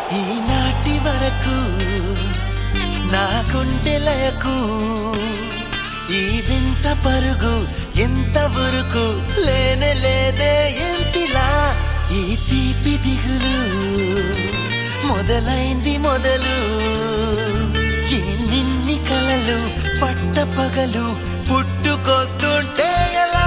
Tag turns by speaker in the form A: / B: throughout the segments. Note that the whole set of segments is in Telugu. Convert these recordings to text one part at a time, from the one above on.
A: ఈనాటి వరకు నా గుండెలకు ఈ వింత పరుగు ఎంత వరకు లేనే లేదే ఎంతిలా ఈ తీపి దిగులు మొదలైంది మొదలు ఈ నిన్ని కలలు పట్ట పగలు పుట్టుకొస్తుంటే ఎలా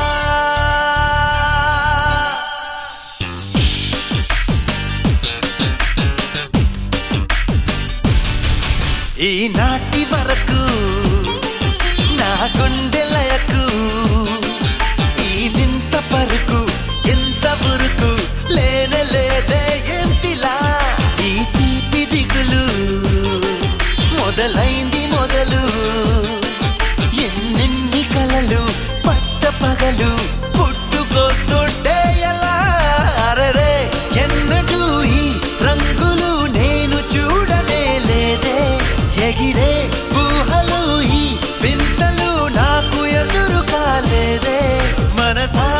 A: ఈనాటి వరకు నా గుండెలయకు ఈ వింత పరుకు ఎంత బురుకు లేనే లేదే ఎంతిలా ఈ తీపి దిగులు మొదలైంది మొదలు ఎన్నెన్ని కలలు పట్ట పగలు పుట్టుకొస్తుంటే ఎలా అరరే ఎన్నడూ ఈ రంగులు నేను చూడనే లేదే ఎగిరే ఊహలు ఈ వింతలు నాకు ఎదురు కాలేదే మనసా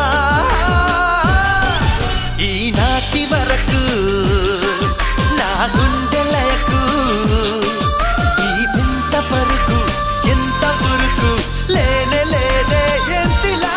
A: ఈనాటి వరకు నా గుండెలకు ఈ వింత పరుకు ఎంత పురుకు లేనే లేదే ఎంతిలా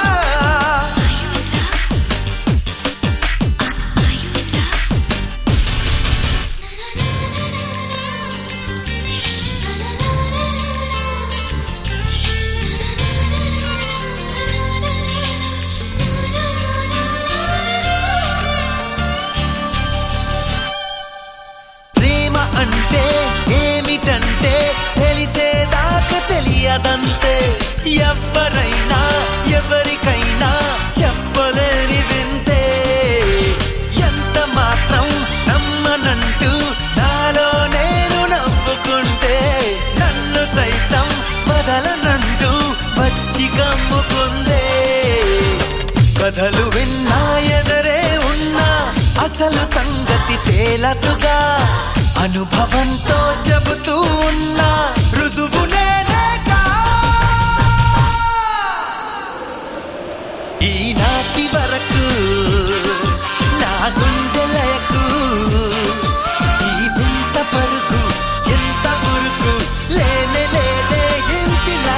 A: ప్రేమ అంటే ఏమిటంటే తెలిసేదాకా తెలియదంతే ఎవరైనా ఎవరికైనా చెప్పలేని వింతే ఎంత మాత్రం నమ్మనంటూ నాలో నేను నవ్వుకుంటే నన్ను సైతం వదలనంటూ వచ్చి కమ్ముకుందే కథలు విన్నా ఎదరే ఉన్నా అసలు సంగతి తేలతుగా అనుభవంతో చెబుతూ ఉన్నా రుజువు నేనేగా. ఈనాటి వరకు నా గుండెలకు ఈ వింత పరుగు ఎంత పురుగు లేనే లేదే ఎంతిలా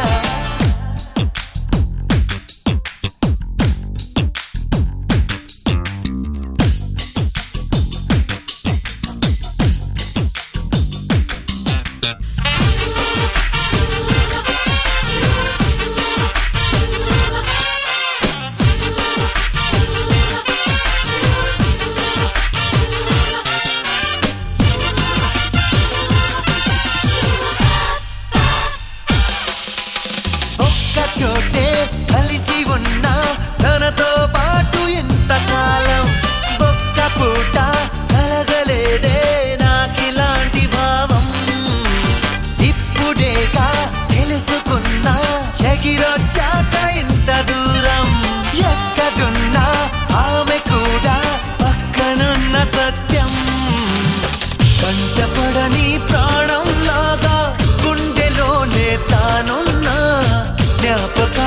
A: ఒక్క చోటే కలిసి ఉన్నా తనతో పాటు ఎంతకాలం ఒక్క పూట కలగలేదే నాకిలాంటి భావం ఇప్పుడేగా తెలుసుకున్నా ఎగిరొచ్చాక ఇంత దూరం ఎక్కడున్నా ఆమె కూడా పక్కనున్న సత్యం కంటపడని ప్రాణం లాగా గుండెలోనే తానున్నా జ్ఞాపక